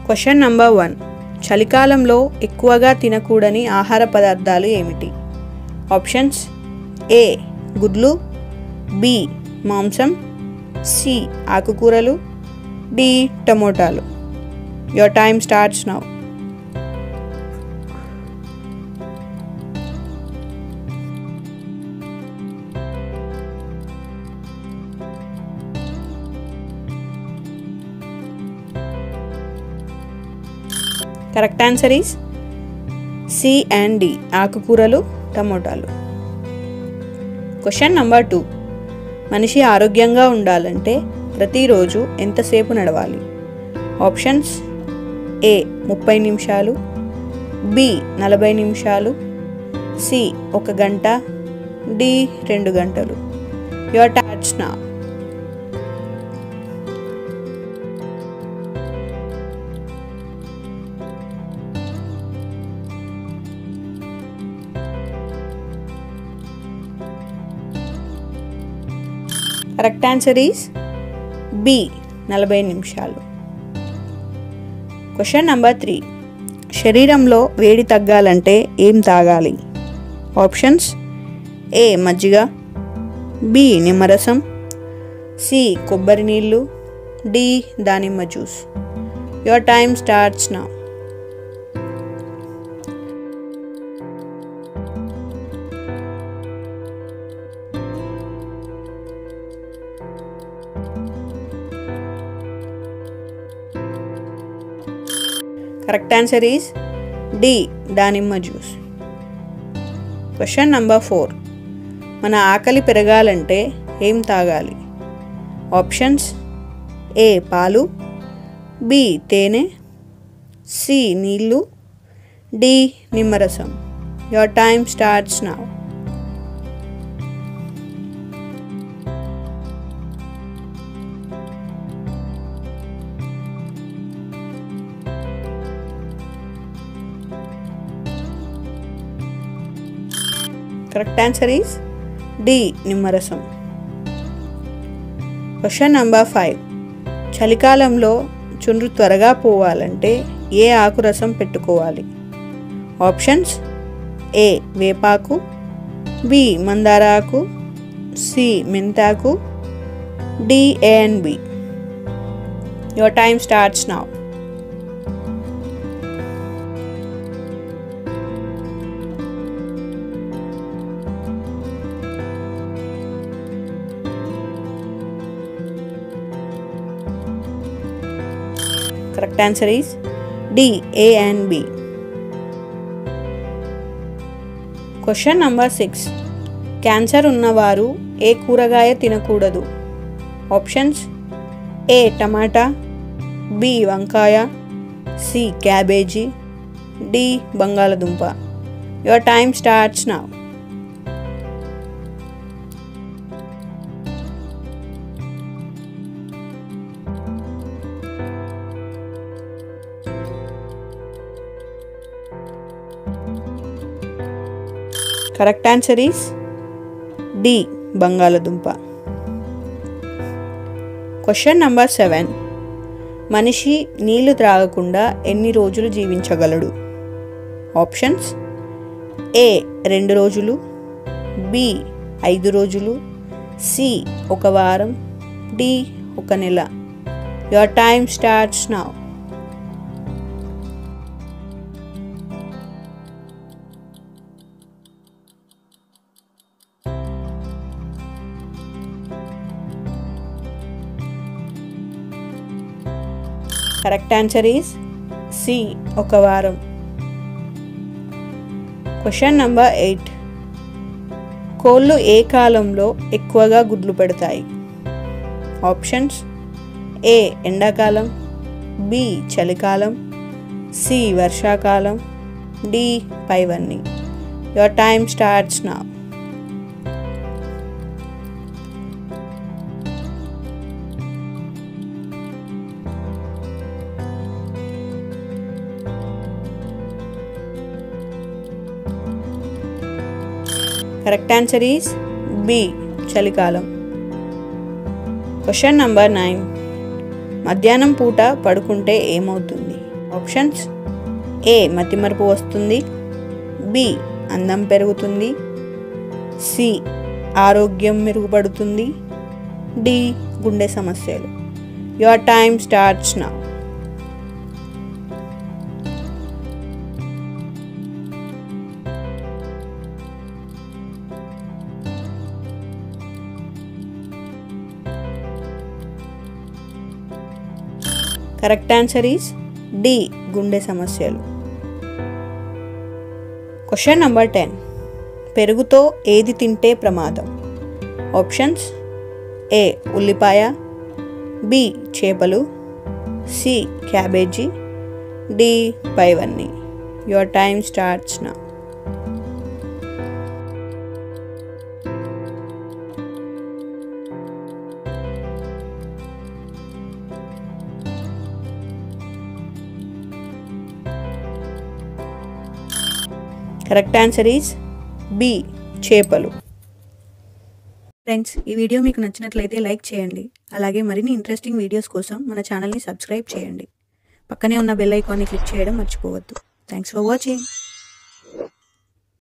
question number one చలికాలంలో ఎక్కువగా తినకూడని ఆహార పదార్థాలు ఏమిటి ఆప్షన్స్ ఏ గుడ్లు బి మాంసం సి ఆకుకూరలు డి టమోటాలు your time starts now correct answer is C and D ఆకుకూరలు టమోటాలు క్వశ్చన్ నంబర్ టూ మనిషి ఆరోగ్యంగా ఉండాలంటే ప్రతిరోజు ఎంతసేపు నడవాలి ఆప్షన్స్ ఏ ముప్పై నిమిషాలు బి నలభై నిమిషాలు సి ఒక గంట డి రెండు గంటలు యువర్ టాచ్ నా కరెక్ట్ ఆన్సర్ ఈస్ బి నలభై నిమిషాలు క్వశ్చన్ నంబర్ త్రీ శరీరంలో వేడి తగ్గాలంటే ఏం తాగాలి ఆప్షన్స్ ఏ మజ్జిగ బి నిమ్మరసం సి కొబ్బరి నీళ్ళు డి దానిమ్మ juice your time starts now correct answer is D దానిమ్మ జ్యూస్ క్వశ్చన్ నంబర్ ఫోర్ మన ఆకలి పెరగాలంటే ఏం తాగాలి ఆప్షన్స్ ఏ పాలు బి తేనె సి నీళ్ళు డి నిమ్మరసం your time starts now correct answer is D నిమ్మరసం క్వశ్చన్ నంబర్ ఫైవ్ చలికాలంలో చుండ్రు త్వరగా పోవాలంటే ఏ ఆకు రసం పెట్టుకోవాలి ఆప్షన్స్ ఏ వేపాకు బి మందార ఆకు సి మెంతాకు D A and B your time starts now correct answer is D A and B question number six cancer ఉన్నవారు ఏ కూరగాయ తినకూడదు ఆప్షన్స్ ఏ టమాటా బి వంకాయ సి క్యాబేజీ డి బంగాళదుంప your time starts now correct answer is D బంగాళదుంప question number seven మనిషి నీళ్లు త్రాగకుండా ఎన్ని రోజులు జీవించగలడు ఆప్షన్స్ ఏ రెండు రోజులు బి ఐదు రోజులు సి ఒక వారం డి ఒక నెల your time starts now correct answer is C ఒక వారం క్వశ్చన్ నంబర్ ఎయిట్ కోళ్ళు ఏ కాలంలో ఎక్కువగా గుడ్లు పెడతాయి ఆప్షన్స్ ఏ ఎండాకాలం బి చలికాలం సి వర్షాకాలం డి పైవన్నీ your time starts now correct answer is B చలికాలం క్వశ్చన్ నంబర్ నైన్ మధ్యాహ్నం పూట పడుకుంటే ఏమవుతుంది ఆప్షన్స్ ఏ మతిమరుపు వస్తుంది బి అందం పెరుగుతుంది సి ఆరోగ్యం మెరుగుపడుతుంది డి గుండె సమస్యలు your time starts now correct answer is D గుండె సమస్యలు క్వశ్చన్ నంబర్ టెన్ పెరుగుతో ఏది తింటే ప్రమాదం ఆప్షన్స్ ఏ ఉల్లిపాయ బి చేపలు సి క్యాబేజీ డి పైవన్నీ your time starts now correct answer is B చేపలు ఫ్రెండ్స్ ఈ వీడియో మీకు నచ్చినట్లయితే లైక్ చేయండి అలాగే మరిన్ని ఇంట్రెస్టింగ్ వీడియోస్ కోసం మన ఛానల్ని సబ్స్క్రైబ్ చేయండి పక్కనే ఉన్న బెల్ ఐకాన్ని క్లిక్ చేయడం మర్చిపోవద్దు థ్యాంక్స్ ఫర్ వాచింగ్